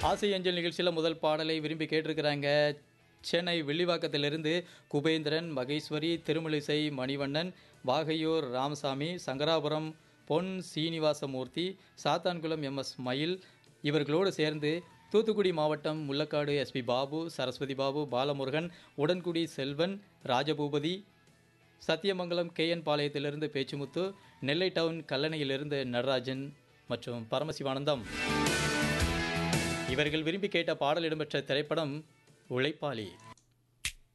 ஆசை அஞ்சல் நிகழ்ச்சியில் முதல் பாடலை விரும்பி கேட்டிருக்கிறாங்க சென்னை வெள்ளிவாக்கத்திலிருந்து குபேந்திரன் மகேஸ்வரி திருமலிசை மணிவண்ணன் வாகையூர் ராமசாமி சங்கராபுரம் பொன் சீனிவாசமூர்த்தி சாத்தான்குளம் எம்எஸ் மயில் இவர்களோடு சேர்ந்து தூத்துக்குடி மாவட்டம் முள்ளக்காடு எஸ்பி பாபு சரஸ்வதி பாபு பாலமுருகன் உடன்குடி செல்வன் ராஜபூபதி சத்தியமங்கலம் கேஎன் பாளையத்திலிருந்து பேச்சுமுத்து நெல்லை டவுன் கல்லணையிலிருந்து நடராஜன் மற்றும் பரமசிவானந்தம் இவர்கள் விரும்பி கேட்ட பாடல் இடம்பெற்ற திரைப்படம் உழைப்பாளி